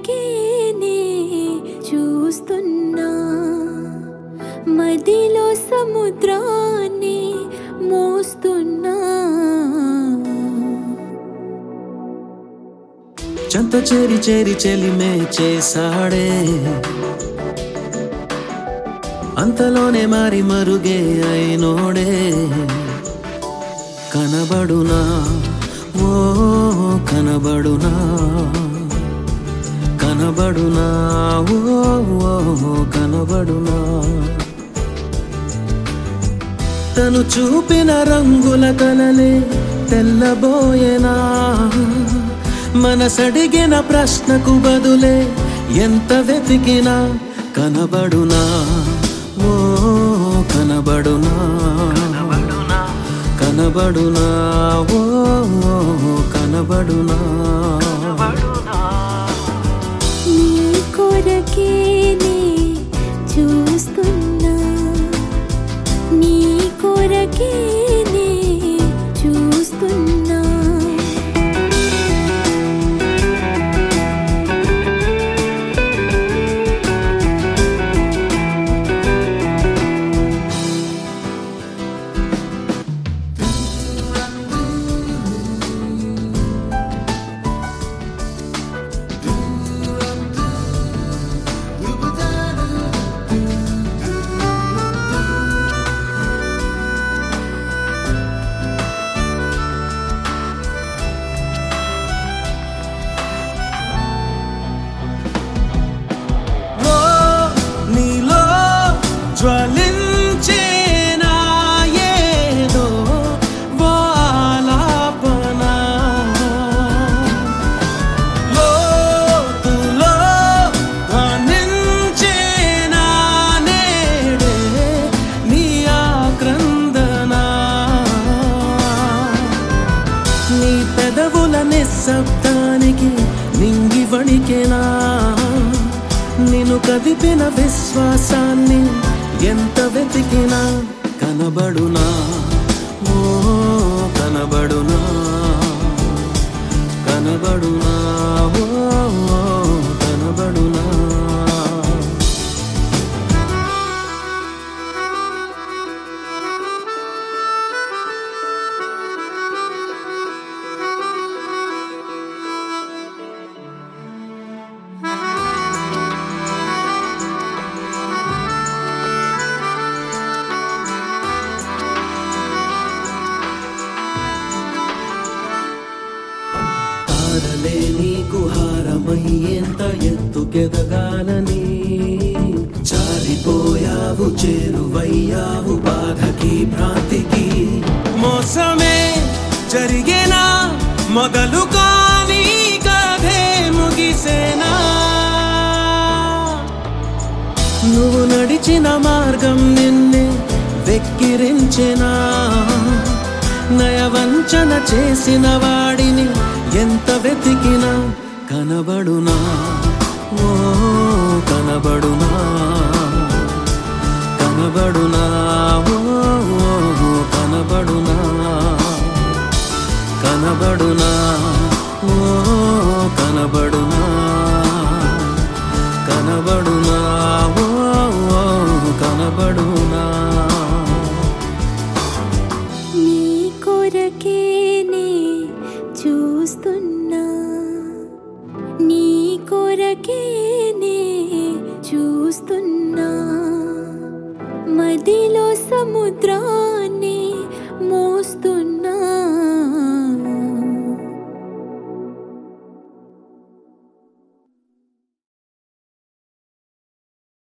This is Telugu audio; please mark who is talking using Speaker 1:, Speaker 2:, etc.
Speaker 1: కొరకే నే చూస్తున్నా మదిలో సముద్రాన్ని మోస్తున్నా
Speaker 2: చెంత చేరి చేరి చెలిమే చేసాడే అంతలోనే మారి మరుగే అయినోడే కనబడునా ఓ కనబడునా కనబడునా ఓ ఓ కనబడునా తను చూపిన రంగుల కలలే తెల్లబోయేనా మనసడిగిన ప్రశ్నకు బదులే ఎంత వెతికినా కనబడునా ఓ కనబడునా కనబడునా ఓ ఓ, కనబడునా
Speaker 1: నీ కొరకే నే చూస్తున్నా నీ కొరకే నే చూస్తున్నా
Speaker 2: ఓ నీలో జ్వలించేనా ఏదో ఓ ఆలాపన లోతులో ధ్వనించేనా నేడే నీ ఆక్రందన నీ పెదవుల నిశ్శబ్దానికి నింగి వణికెనా నిన్ను కదిపిన విశ్వాసాన్ని ఎంత వెతికినా కనబడునా ఓ కనబడునా కనబడునా ఓ ఓ, కనబడునా తారలే నీకు హారమయ్యేంత ఎత్తుకెదగాలని జారిపోయావు చేరువయ్యావు బాధకి భ్రాంతికి మోసమే జరిగేనా మొదలు కానీ కథే ముగిసేనా నువ్వు నడిచిన మార్గం నిన్నే వెక్కిరించెనా నయవంచన చేసిన వాడిని ఎంత వెతికినా కనబడునా ఓ కనబడునా కనబడునా ఓ ఓ, కనబడునా కనబడునా ఓ కనబడునా కనబడునా ఓ ఓ, కనబడునా
Speaker 1: నీ కొరకే నే చూస్తున్నా నీ కొరకే నే చూస్తున్నా మదిలో సముద్రాన్ని మోస్తూ